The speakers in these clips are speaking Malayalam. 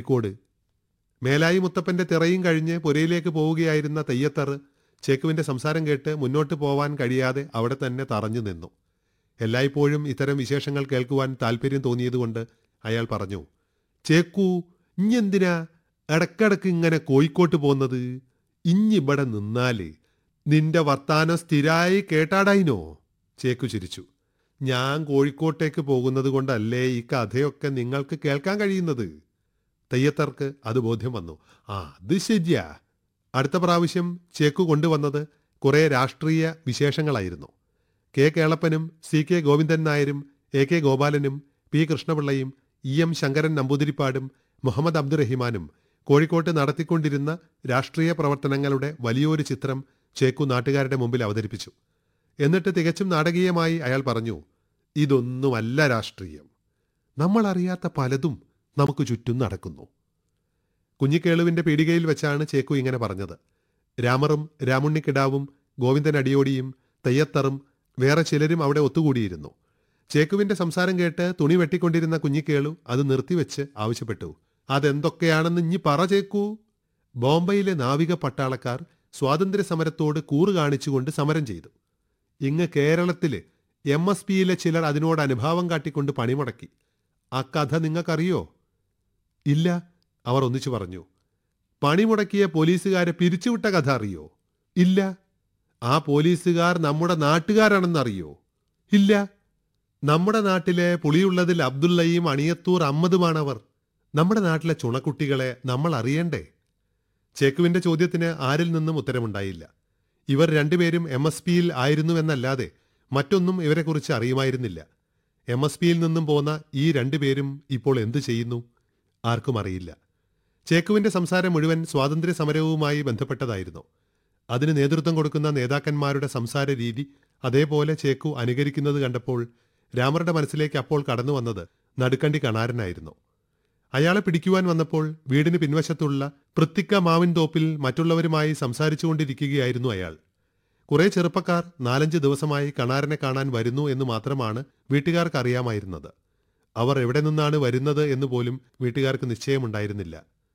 കോഴിക്കോട് മേലായി മുത്തപ്പന്റെ തിറയും കഴിഞ്ഞ് പുരയിലേക്ക് പോവുകയായിരുന്ന തെയ്യത്തറ് ചേക്കുവിന്റെ സംസാരം കേട്ട് മുന്നോട്ട് പോവാൻ കഴിയാതെ അവിടെ തന്നെ തറഞ്ഞു നിന്നു എല്ലായ്പ്പോഴും ഇത്തരം വിശേഷങ്ങൾ കേൾക്കുവാൻ താല്പര്യം തോന്നിയതുകൊണ്ട് അയാൾ പറഞ്ഞു ചേക്കു ഇഞ്ഞെന്തിനാ ഇടക്കിടക്ക് ഇങ്ങനെ കോഴിക്കോട്ട് പോകുന്നത് ഇഞ്ഞിവിടെ നിന്നാല് നിന്റെ വർത്താനം സ്ഥിരായി കേട്ടാടായിനോ ചേക്കു ചിരിച്ചു ഞാൻ കോഴിക്കോട്ടേക്ക് പോകുന്നത് കൊണ്ടല്ലേ ഈ കഥയൊക്കെ നിങ്ങൾക്ക് കേൾക്കാൻ കഴിയുന്നത് തെയ്യത്തർക്ക് അത് ബോധ്യം വന്നു ആ അത് ശരിയാ അടുത്ത പ്രാവശ്യം ചേക്കു കൊണ്ടുവന്നത് കുറേ രാഷ്ട്രീയ വിശേഷങ്ങളായിരുന്നു കെ കേളപ്പനും സി കെ ഗോവിന്ദൻ നായരും എ കെ ഗോപാലനും പി കൃഷ്ണപിള്ളയും ഇ എം ശങ്കരൻ നമ്പൂതിരിപ്പാടും മുഹമ്മദ് അബ്ദുറഹിമാനും കോഴിക്കോട്ട് നടത്തിക്കൊണ്ടിരുന്ന രാഷ്ട്രീയ പ്രവർത്തനങ്ങളുടെ വലിയൊരു ചിത്രം ചേക്കു നാട്ടുകാരുടെ മുമ്പിൽ അവതരിപ്പിച്ചു എന്നിട്ട് തികച്ചും നാടകീയമായി അയാൾ പറഞ്ഞു ഇതൊന്നുമല്ല രാഷ്ട്രീയം നമ്മൾ അറിയാത്ത പലതും നമുക്ക് ചുറ്റും നടക്കുന്നു കുഞ്ഞിക്കേളുവിന്റെ പീടികയിൽ വെച്ചാണ് ചേക്കു ഇങ്ങനെ പറഞ്ഞത് രാമറും രാമുണ്ണിക്കിടാവും ഗോവിന്ദൻ അടിയോടിയും തെയ്യത്തറും വേറെ ചിലരും അവിടെ ഒത്തുകൂടിയിരുന്നു ചേക്കുവിന്റെ സംസാരം കേട്ട് തുണി വെട്ടിക്കൊണ്ടിരുന്ന കുഞ്ഞിക്കേളു അത് നിർത്തിവെച്ച് ആവശ്യപ്പെട്ടു അതെന്തൊക്കെയാണെന്ന് ഇഞ്ഞി പറ ചേക്കൂ ബോംബെയിലെ നാവിക പട്ടാളക്കാർ സ്വാതന്ത്ര്യ സമരത്തോട് കൂറ് കാണിച്ചുകൊണ്ട് സമരം ചെയ്തു ഇങ്ങ് കേരളത്തില് എം എസ് പിയിലെ ചിലർ അതിനോട് അനുഭാവം കാട്ടിക്കൊണ്ട് പണിമുടക്കി ആ കഥ നിങ്ങൾക്കറിയോ ഇല്ല അവർ ഒന്നിച്ചു പറഞ്ഞു പണിമുടക്കിയ പോലീസുകാരെ പിരിച്ചുവിട്ട കഥ അറിയോ ഇല്ല ആ പോലീസുകാർ നമ്മുടെ നാട്ടുകാരാണെന്നറിയോ ഇല്ല നമ്മുടെ നാട്ടിലെ പുളിയുള്ളതിൽ അബ്ദുള്ളയും അണിയത്തൂർ അമ്മദുമാണവർ നമ്മുടെ നാട്ടിലെ ചുണക്കുട്ടികളെ നമ്മൾ അറിയണ്ടേ ചേക്കുവിന്റെ ചോദ്യത്തിന് ആരിൽ നിന്നും ഉത്തരമുണ്ടായില്ല ഇവർ രണ്ടുപേരും എം എസ് പിയിൽ ആയിരുന്നുവെന്നല്ലാതെ മറ്റൊന്നും ഇവരെക്കുറിച്ച് അറിയുമായിരുന്നില്ല എം എസ് പിയിൽ നിന്നും പോന്ന ഈ രണ്ടുപേരും ഇപ്പോൾ എന്തു ചെയ്യുന്നു ആർക്കും അറിയില്ല ചേക്കുവിന്റെ സംസാരം മുഴുവൻ സ്വാതന്ത്ര്യ സമരവുമായി ബന്ധപ്പെട്ടതായിരുന്നു അതിന് നേതൃത്വം കൊടുക്കുന്ന നേതാക്കന്മാരുടെ സംസാര രീതി അതേപോലെ ചേക്കു അനുകരിക്കുന്നത് കണ്ടപ്പോൾ രാമറുടെ മനസ്സിലേക്ക് അപ്പോൾ കടന്നു വന്നത് നടുക്കണ്ടി കണാരനായിരുന്നു അയാളെ പിടിക്കുവാൻ വന്നപ്പോൾ വീടിന് പിൻവശത്തുള്ള പൃത്തിക്ക മാവിൻ തോപ്പിൽ മറ്റുള്ളവരുമായി സംസാരിച്ചുകൊണ്ടിരിക്കുകയായിരുന്നു അയാൾ കുറെ ചെറുപ്പക്കാർ നാലഞ്ച് ദിവസമായി കണാരനെ കാണാൻ വരുന്നു എന്ന് മാത്രമാണ് വീട്ടുകാർക്ക് അറിയാമായിരുന്നത് അവർ എവിടെ നിന്നാണ് വരുന്നത് എന്ന് പോലും വീട്ടുകാർക്ക് നിശ്ചയമുണ്ടായിരുന്നില്ല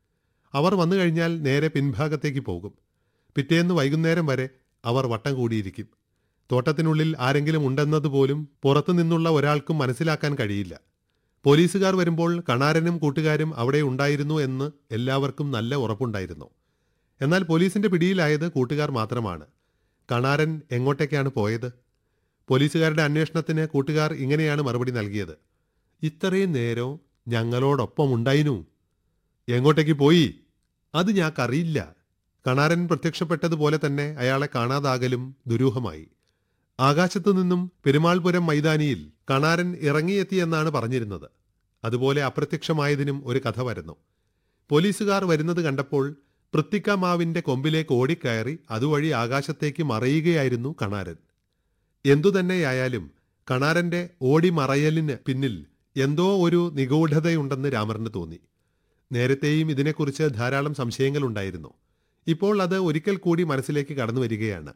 അവർ വന്നു കഴിഞ്ഞാൽ നേരെ പിൻഭാഗത്തേക്ക് പോകും പിറ്റേന്ന് വൈകുന്നേരം വരെ അവർ വട്ടം കൂടിയിരിക്കും തോട്ടത്തിനുള്ളിൽ ആരെങ്കിലും ഉണ്ടെന്നതുപോലും പുറത്തു നിന്നുള്ള ഒരാൾക്കും മനസ്സിലാക്കാൻ കഴിയില്ല പോലീസുകാർ വരുമ്പോൾ കണാരനും കൂട്ടുകാരും അവിടെ ഉണ്ടായിരുന്നു എന്ന് എല്ലാവർക്കും നല്ല ഉറപ്പുണ്ടായിരുന്നു എന്നാൽ പോലീസിന്റെ പിടിയിലായത് കൂട്ടുകാർ മാത്രമാണ് കണാരൻ എങ്ങോട്ടേക്കാണ് പോയത് പോലീസുകാരുടെ അന്വേഷണത്തിന് കൂട്ടുകാർ ഇങ്ങനെയാണ് മറുപടി നൽകിയത് ഇത്രയും നേരം ഞങ്ങളോടൊപ്പം ഉണ്ടായിനു എങ്ങോട്ടേക്ക് പോയി അത് ഞാക്കറിയില്ല കണാരൻ പ്രത്യക്ഷപ്പെട്ടതുപോലെ തന്നെ അയാളെ കാണാതാകലും ദുരൂഹമായി ആകാശത്തു നിന്നും പെരുമാൾപുരം മൈതാനിയിൽ കണാരൻ ഇറങ്ങിയെത്തിയെന്നാണ് പറഞ്ഞിരുന്നത് അതുപോലെ അപ്രത്യക്ഷമായതിനും ഒരു കഥ വരുന്നു പോലീസുകാർ വരുന്നത് കണ്ടപ്പോൾ പൃത്തിക്ക മാവിന്റെ കൊമ്പിലേക്ക് ഓടിക്കയറി അതുവഴി ആകാശത്തേക്ക് മറയുകയായിരുന്നു കണാരൻ എന്തുതന്നെയായാലും കണാരന്റെ ഓടി മറയലിന് പിന്നിൽ എന്തോ ഒരു നിഗൂഢതയുണ്ടെന്ന് രാമറിന് തോന്നി നേരത്തെയും ഇതിനെക്കുറിച്ച് ധാരാളം സംശയങ്ങളുണ്ടായിരുന്നു ഇപ്പോൾ അത് ഒരിക്കൽ കൂടി മനസ്സിലേക്ക് കടന്നു വരികയാണ്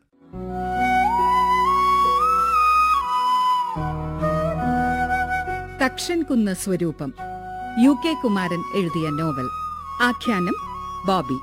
തക്ഷൻ കുന്ന് സ്വരൂപം യു കെ കുമാരൻ എഴുതിയ നോവൽ ആഖ്യാനം ബോബി